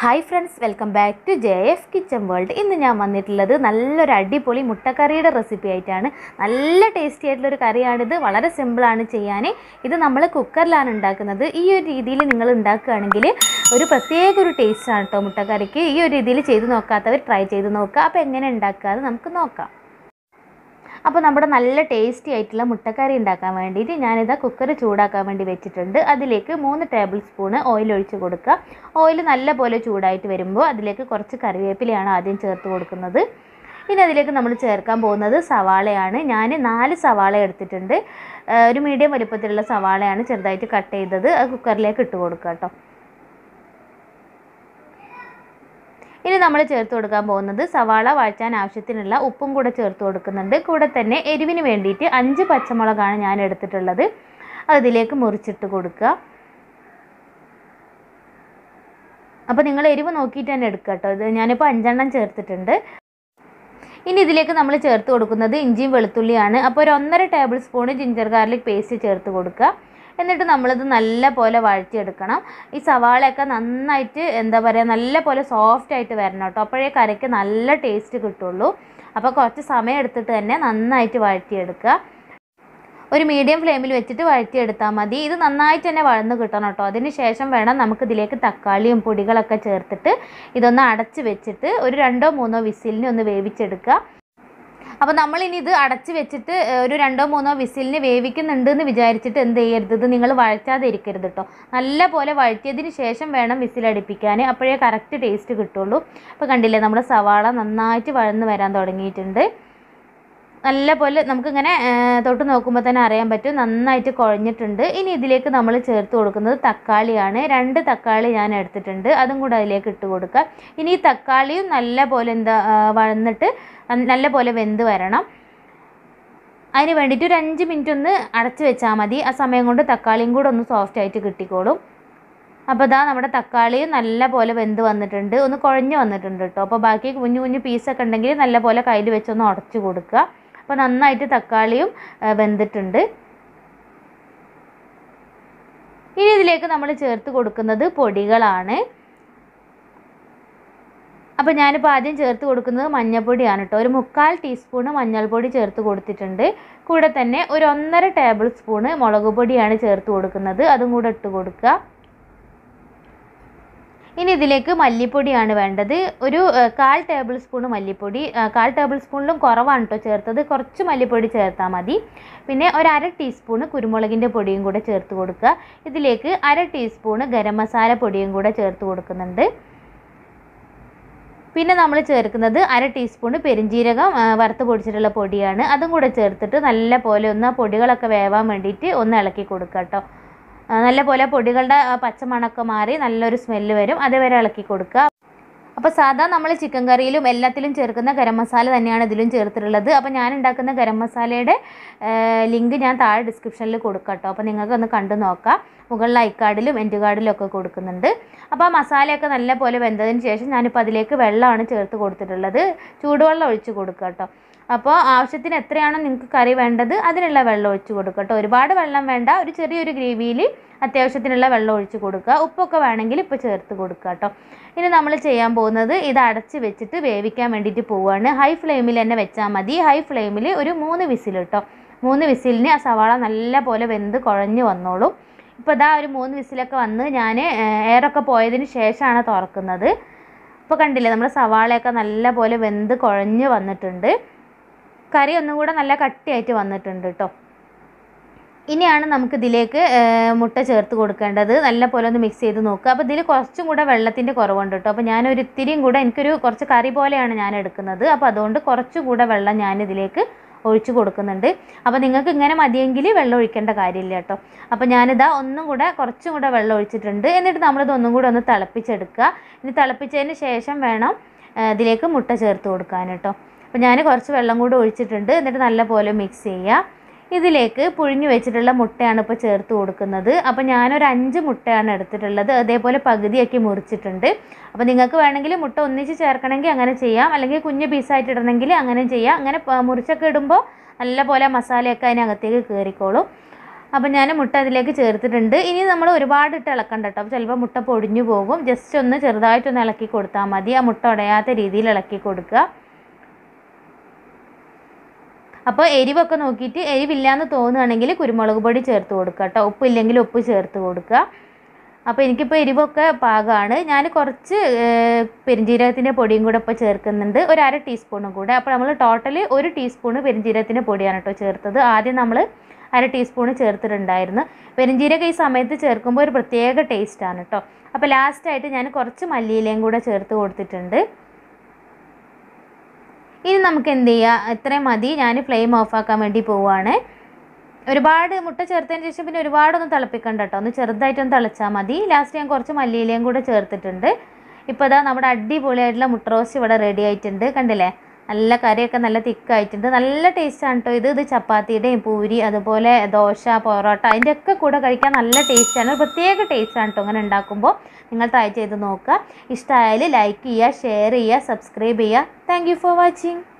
hi friends welcome back to J F kitchen world ഇന്ന് ഞാൻ വന്നിട്ടുള്ളത് നല്ലൊരു അടിപൊളി മുട്ടക്കറിയുടെ റെസിപ്പി ആയിട്ടാണ് നല്ല ടേസ്റ്റി ആയിട്ടുള്ളൊരു കറിയാണിത് വളരെ സിമ്പിളാണ് ചെയ്യാൻ ഇത് നമ്മൾ കുക്കറിലാണ് ഉണ്ടാക്കുന്നത് ഈ ഒരു രീതിയിൽ നിങ്ങൾ ഉണ്ടാക്കുകയാണെങ്കിൽ ഒരു പ്രത്യേക ഒരു ടേസ്റ്റാണ് കേട്ടോ മുട്ടക്കറിക്ക് ഈ ഒരു രീതിയിൽ ചെയ്ത് നോക്കാത്തവർ ട്രൈ ചെയ്ത് നോക്കുക അപ്പോൾ എങ്ങനെ ഉണ്ടാക്കുക അത് നമുക്ക് നോക്കാം അപ്പോൾ നമ്മുടെ നല്ല ടേസ്റ്റി ആയിട്ടുള്ള മുട്ടക്കറി ഉണ്ടാക്കാൻ വേണ്ടിയിട്ട് ഞാനിതാ കുക്കർ ചൂടാക്കാൻ വേണ്ടി വെച്ചിട്ടുണ്ട് അതിലേക്ക് മൂന്ന് ടേബിൾ സ്പൂണ് ഓയിൽ ഒഴിച്ച് കൊടുക്കുക ഓയിൽ നല്ല പോലെ ചൂടായിട്ട് വരുമ്പോൾ അതിലേക്ക് കുറച്ച് കറിവേപ്പിലയാണ് ആദ്യം ചേർത്ത് കൊടുക്കുന്നത് ഇനി അതിലേക്ക് നമ്മൾ ചേർക്കാൻ പോകുന്നത് സവാളയാണ് ഞാൻ നാല് സവാള എടുത്തിട്ടുണ്ട് ആ, ഒരു മീഡിയം വലുപ്പത്തിലുള്ള സവാളയാണ് ചെറുതായിട്ട് കട്ട് ചെയ്തത് അത് കുക്കറിലേക്ക് ഇട്ട് കൊടുക്കുക കേട്ടോ ഇനി നമ്മൾ ചേർത്ത് കൊടുക്കാൻ പോകുന്നത് സവാള വഴറ്റാൻ ആവശ്യത്തിനുള്ള ഉപ്പും കൂടെ ചേർത്ത് കൊടുക്കുന്നുണ്ട് കൂടെ തന്നെ എരിവിന് വേണ്ടിയിട്ട് അഞ്ച് പച്ചമുളകാണ് ഞാൻ എടുത്തിട്ടുള്ളത് അത് ഇതിലേക്ക് മുറിച്ചിട്ട് കൊടുക്കുക അപ്പോൾ നിങ്ങൾ എരിവ് നോക്കിയിട്ട് തന്നെ എടുക്കുക കേട്ടോ ഇത് ഞാനിപ്പോൾ അഞ്ചെണ്ണം ചേർത്തിട്ടുണ്ട് ഇനി ഇതിലേക്ക് നമ്മൾ ചേർത്ത് കൊടുക്കുന്നത് ഇഞ്ചിയും വെളുത്തുള്ളിയാണ് അപ്പോൾ ഒരു ഒന്നര tablespoon ginger garlic paste ചേർത്ത് കൊടുക്കുക എന്നിട്ട് നമ്മളിത് നല്ല പോലെ വഴറ്റിയെടുക്കണം ഈ സവാളയൊക്കെ നന്നായിട്ട് എന്താ പറയുക നല്ല പോലെ സോഫ്റ്റ് ആയിട്ട് വരണം കേട്ടോ അപ്പോഴേ കറിക്ക് നല്ല ടേസ്റ്റ് കിട്ടുള്ളൂ അപ്പോൾ കുറച്ച് സമയം എടുത്തിട്ട് തന്നെ നന്നായിട്ട് വഴറ്റിയെടുക്കുക ഒരു മീഡിയം ഫ്ലെയിമിൽ വെച്ചിട്ട് വഴറ്റിയെടുത്താൽ മതി ഇത് നന്നായിട്ട് തന്നെ വഴന്ന് കിട്ടണം കേട്ടോ അതിന് ശേഷം വേണം നമുക്ക് ഇതിലേക്ക് തക്കാളിയും പൊടികളൊക്കെ ചേർത്തിട്ട് ഇതൊന്ന് അടച്ച് വെച്ചിട്ട് ഒരു രണ്ടോ മൂന്നോ വിസിലിന് ഒന്ന് വേവിച്ചെടുക്കുക അപ്പോൾ നമ്മളിനി ഇത് അടച്ച് വെച്ചിട്ട് ഏഹ്, ഒരു രണ്ടോ മൂന്നോ വിസിലിന് വേവിക്കുന്നുണ്ട് എന്ന് വിചാരിച്ചിട്ട് എന്ത് ചെയ്യരുത് ഇത് നിങ്ങൾ വഴറ്റാതെ ഇരിക്കരുത് കേട്ടോ നല്ല പോലെ വഴറ്റിയതിന് ശേഷം വേണം വിസിലടിപ്പിക്കാൻ അപ്പോഴേ കറക്റ്റ് ടേസ്റ്റ് കിട്ടുള്ളൂ അപ്പോൾ കണ്ടില്ലേ നമ്മുടെ സവാള നന്നായിട്ട് വഴന്ന് വരാൻ തുടങ്ങിയിട്ടുണ്ട് നല്ല പോലെ നമുക്കിങ്ങനെ ഏഹ്, തൊട്ട് നോക്കുമ്പോൾ തന്നെ അറിയാൻ പറ്റും നന്നായിട്ട് കുഴഞ്ഞിട്ടുണ്ട് ഇനി ഇതിലേക്ക് നമ്മൾ ചേർത്ത് കൊടുക്കുന്നത് തക്കാളിയാണ് രണ്ട് തക്കാളി ഞാൻ എടുത്തിട്ടുണ്ട് അതും കൂടെ അതിലേക്ക് ഇട്ട് കൊടുക്കുക ഇനി ഈ തക്കാളിയും നല്ല പോലെ എന്താ ആ, വഴന്നിട്ട് നല്ല പോലെ വെന്ത് വരണം അതിന് വേണ്ടിയിട്ട് ഒരു അഞ്ച് മിനിറ്റ് ഒന്ന് അടച്ച് വെച്ചാൽ മതി ആ സമയം കൊണ്ട് തക്കാളിയും കൂടെ ഒന്ന് സോഫ്റ്റ് ആയിട്ട് കിട്ടിക്കോളും അപ്പോൾ ഇതാ നമ്മുടെ തക്കാളിയും നല്ല പോലെ വെന്ത് വന്നിട്ടുണ്ട് ഒന്ന് കുഴഞ്ഞ് വന്നിട്ടുണ്ട് കേട്ടോ അപ്പോൾ ബാക്കി കുഞ്ഞു കുഞ്ഞു പീസൊക്കെ ഉണ്ടെങ്കിൽ നല്ല പോലെ കയ്യിൽ വെച്ചൊന്ന് ഉടച്ച് കൊടുക്കുക അപ്പോൾ നന്നായിട്ട് തക്കാളിയും ആ, വെന്തിട്ടുണ്ട് ഇനി ഇതിലേക്ക് നമ്മൾ ചേർത്ത് കൊടുക്കുന്നത് പൊടികളാണ് അപ്പോൾ ഞാനിപ്പോൾ ആദ്യം ചേർത്ത് കൊടുക്കുന്നത് മഞ്ഞൾപ്പൊടിയാണ് കേട്ടോ ഒരു മുക്കാൽ ടീസ്പൂണ് മഞ്ഞൾപ്പൊടി ചേർത്ത് കൊടുത്തിട്ടുണ്ട് കൂടെ തന്നെ ഒരു ഒന്നര ടേബിൾ സ്പൂണ് മുളക് പൊടിയാണ് ചേർത്ത് കൊടുക്കുന്നത് അതും കൂടെ ഇട്ട് കൊടുക്കുക ഇനി ഇതിലേക്ക് മല്ലിപ്പൊടിയാണ് വേണ്ടത് ഒരു ഏഹ്, കാൽ ടേബിൾ സ്പൂൺ മല്ലിപ്പൊടി ഏഹ്, കാൽ ടേബിൾ സ്പൂണിലും കുറവാണ് കേട്ടോ ചേർത്തത് കുറച്ച് മല്ലിപ്പൊടി ചേർത്താൽ മതി പിന്നെ ഒരു അര ടീസ്പൂണ് കുരുമുളകിൻ്റെ പൊടിയും കൂടെ ചേർത്ത് കൊടുക്കുക ഇതിലേക്ക് അര ടീസ്പൂണ് ഗരം മസാല പൊടിയും കൂടെ ചേർത്ത് കൊടുക്കുന്നുണ്ട് പിന്നെ നമ്മൾ ചേർക്കുന്നത് അര ടീസ്പൂൺ പെരിഞ്ജീരകം ആ, വറുത്ത് പൊടിച്ചിട്ടുള്ള പൊടിയാണ് അതും കൂടെ ചേർത്തിട്ട് നല്ല പോലെ ഒന്ന് ആ പൊടികളൊക്കെ വേവാൻ വേണ്ടിയിട്ട് ഒന്ന് ഇളക്കി കൊടുക്കുക കേട്ടോ ആ, നല്ല പോലെ പൊടികളുടെ ആ പച്ചമണമൊക്കെ മാറി നല്ലൊരു സ്മെല്ല് വരും അതുവരെ ഇളക്കി കൊടുക്കുക അപ്പോൾ സാധാ നമ്മൾ ചിക്കൻ കറിയിലും എല്ലാത്തിലും ചേർക്കുന്ന ഗരം മസാല തന്നെയാണ് ഇതിലും ചേർത്തിട്ടുള്ളത് അപ്പോൾ ഞാൻ ഉണ്ടാക്കുന്ന ഗരം മസാലയുടെ ലിങ്ക് ഞാൻ താഴെ ഡിസ്ക്രിപ്ഷനിൽ കൊടുക്കാം കേട്ടോ അപ്പോൾ നിങ്ങൾക്ക് ഒന്ന് കണ്ടു നോക്കാം മുകളിൽ ഐക്കാർഡിലും എൻഡ് കാർഡിലും ഒക്കെ കൊടുക്കുന്നുണ്ട് അപ്പോൾ ആ മസാലയൊക്കെ നല്ല പോലെ വെന്തതിന് ശേഷം ഞാനിപ്പോൾ അതിലേക്ക് വെള്ളമാണ് ചേർത്ത് കൊടുത്തിട്ടുള്ളത് ചൂടുവെള്ളം ഒഴിച്ച് കൊടുക്കുക കേട്ടോ അപ്പോൾ ആവശ്യത്തിന് എത്രയാണോ നിങ്ങൾക്ക് കറി വേണ്ടത് അതിനുള്ള വെള്ളം ഒഴിച്ച് കൊടുക്കുക കേട്ടോ ഒരുപാട് വെള്ളം വേണ്ട ഒരു ചെറിയൊരു ഗ്രേവിയിൽ അത്യാവശ്യത്തിനുള്ള വെള്ളം ഒഴിച്ച് കൊടുക്കുക ഉപ്പൊക്കെ വേണമെങ്കിൽ ഇപ്പോൾ ചേർത്ത് കൊടുക്കുക കേട്ടോ ഇനി നമ്മൾ ചെയ്യാൻ പോകുന്നത് ഇത് അടച്ച് വെച്ചിട്ട് വേവിക്കാൻ വേണ്ടിയിട്ട് പോവുകയാണ് ഹൈ ഫ്ലെയിമിൽ തന്നെ വെച്ചാൽ മതി ഹൈ ഫ്ലെയിമിൽ ഒരു മൂന്ന് വിസിൽ കേട്ടോ മൂന്ന് വിസിലിന് ആ സവാള നല്ല പോലെ വെന്ത് കുഴഞ്ഞ് വന്നോളും ഇപ്പോൾ ഇതാ ഒരു മൂന്ന് വിസിലൊക്കെ വന്ന് ഞാൻ എയറൊക്കെ പോയതിന് ശേഷമാണ് തുറക്കുന്നത് ഇപ്പോൾ കണ്ടില്ലേ നമ്മുടെ സവാളയൊക്കെ നല്ല പോലെ വെന്ത് കുഴഞ്ഞ് വന്നിട്ടുണ്ട് കറി ഒന്നും കൂടെ നല്ല കട്ടിയായിട്ട് വന്നിട്ടുണ്ട് കേട്ടോ ഇനിയാണ് നമുക്ക് ഇതിലേക്ക് മുട്ട ചേർത്ത് കൊടുക്കേണ്ടത് നല്ല പോലെ ഒന്ന് മിക്സ് ചെയ്ത് നോക്കുക അപ്പോൾ ഇതിൽ കുറച്ചും കൂടെ വെള്ളത്തിൻ്റെ കുറവുണ്ട് കേട്ടോ അപ്പോൾ ഞാനൊരു ഇത്തിരിയും കൂടെ എനിക്കൊരു കുറച്ച് കറി പോലെയാണ് ഞാൻ എടുക്കുന്നത് അപ്പോൾ അതുകൊണ്ട് കുറച്ചും കൂടെ വെള്ളം ഞാൻ ഇതിലേക്ക് ഒഴിച്ച് കൊടുക്കുന്നുണ്ട് അപ്പോൾ നിങ്ങൾക്ക് ഇങ്ങനെ മതിയെങ്കിൽ വെള്ളം ഒഴിക്കേണ്ട കാര്യമില്ല കേട്ടോ അപ്പോൾ ഞാനിതാ ഒന്നും കൂടെ കുറച്ചും കൂടെ വെള്ളം ഒഴിച്ചിട്ടുണ്ട് എന്നിട്ട് നമ്മളിത് ഒന്നും കൂടെ ഒന്ന് തിളപ്പിച്ചെടുക്കുക ഇനി തിളപ്പിച്ചതിന് ശേഷം വേണം ആ, ഇതിലേക്ക് മുട്ട ചേർത്ത് കൊടുക്കാൻ കേട്ടോ അപ്പോൾ ഞാൻ കുറച്ച് വെള്ളം കൂടെ ഒഴിച്ചിട്ടുണ്ട് എന്നിട്ട് നല്ല പോലെ മിക്സ് ചെയ്യുക ഇതിലേക്ക് പുഴുങ്ങി വെച്ചിട്ടുള്ള മുട്ടയാണ് ഇപ്പോൾ ചേർത്ത് കൊടുക്കുന്നത് അപ്പോൾ ഞാനൊരു അഞ്ച് മുട്ടയാണ് എടുത്തിട്ടുള്ളത് അതേപോലെ പകുതിയാക്കി മുറിച്ചിട്ടുണ്ട് അപ്പോൾ നിങ്ങൾക്ക് വേണമെങ്കിൽ മുട്ട ഒന്നിച്ച് ചേർക്കണമെങ്കിൽ അങ്ങനെ ചെയ്യാം അല്ലെങ്കിൽ കുഞ്ഞ് പീസായിട്ട് ഇടണമെങ്കിൽ അങ്ങനെ ചെയ്യാം അങ്ങനെ പ- മുറിച്ചൊക്കെ ഇടുമ്പോൾ നല്ല പോലെ മസാലയൊക്കെ അതിനകത്തേക്ക് കയറിക്കോളും അപ്പം ഞാൻ മുട്ട അതിലേക്ക് ചേർത്തിട്ടുണ്ട് ഇനി നമ്മൾ ഒരുപാട് ഇട്ട് ഇളക്കണ്ട കേട്ടോ അപ്പോൾ ചിലപ്പോൾ മുട്ട പൊടിഞ്ഞു പോകും ജസ്റ്റ് ഒന്ന് ചെറുതായിട്ടൊന്ന് ഇളക്കി കൊടുത്താൽ മതി ആ മുട്ട ഉടയാത്ത രീതിയിൽ ഇളക്കി കൊടുക്കുക അപ്പോൾ എരിവൊക്കെ നോക്കിയിട്ട് എരിവില്ലാന്ന് തോന്നുകയാണെങ്കിൽ കുരുമുളക് പൊടി ചേർത്ത് കൊടുക്കുക കേട്ടോ ഉപ്പില്ലെങ്കിൽ ഉപ്പ് ചേർത്ത് കൊടുക്കുക അപ്പോൾ എനിക്കിപ്പോൾ എരിവൊക്കെ പാകമാണ് ഞാൻ കുറച്ച് ഏഹ്, പെരുംജീരകത്തിൻ്റെ പൊടിയും കൂടെ ഇപ്പോൾ ചേർക്കുന്നുണ്ട് ഒരു അര ടീസ്പൂണും കൂടെ അപ്പോൾ നമ്മൾ ടോട്ടൽ ഒരു ടീസ്പൂണ് പെരുംജീരകത്തിൻ്റെ പൊടിയാണ് കേട്ടോ ചേർത്തത് ആദ്യം നമ്മൾ അര ടീസ്പൂണ് ചേർത്തിട്ടുണ്ടായിരുന്നു പെരുംജീരകം ഈ സമയത്ത് ചേർക്കുമ്പോൾ ഒരു പ്രത്യേക ടേസ്റ്റാണ് കേട്ടോ അപ്പോൾ ലാസ്റ്റായിട്ട് ഞാൻ കുറച്ച് മല്ലിയിലയും കൂടെ ചേർത്ത് കൊടുത്തിട്ടുണ്ട് ഇനി നമുക്ക് എന്ത് ചെയ്യുക ഇത്രയും മതി ഞാൻ ഫ്ലെയിം ഓഫാക്കാൻ വേണ്ടി പോവുകയാണ് ഒരുപാട് മുട്ട ചേർത്തതിന് ശേഷം പിന്നെ ഒരുപാടൊന്നും തിളപ്പിക്കണ്ട കേട്ടോ ഒന്ന് ചെറുതായിട്ടൊന്ന് തിളച്ചാൽ മതി ലാസ്റ്റ് ഞാൻ കുറച്ച് മല്ലിയിലയും കൂടെ ചേർത്തിട്ടുണ്ട് ഇപ്പോൾ ഇതാ നമ്മുടെ അടിപൊളിയായിട്ടുള്ള മുട്ട റോസ്റ്റ് ഇവിടെ റെഡി ആയിട്ടുണ്ട് കണ്ടില്ലേ നല്ല കറിയൊക്കെ നല്ല തിക്കായിട്ടുണ്ട് നല്ല ടേസ്റ്റാണ് കേട്ടോ ഇത് ഇത് ചപ്പാത്തിയുടെയും പൂരി അതുപോലെ ദോശ പൊറോട്ട അതിൻ്റെ ഒക്കെ കൂടെ കഴിക്കാൻ നല്ല ടേസ്റ്റാണ് ഒരു പ്രത്യേക ടേസ്റ്റാണ് കേട്ടോ അങ്ങനെ ഉണ്ടാക്കുമ്പോൾ നിങ്ങൾ ട്രൈ ചെയ്ത് നോക്കുക ഇഷ്ടമായാൽ ലൈക്ക് ചെയ്യുക ഷെയർ ചെയ്യുക സബ്സ്ക്രൈബ് ചെയ്യുക താങ്ക് യു ഫോർ വാച്ചിങ്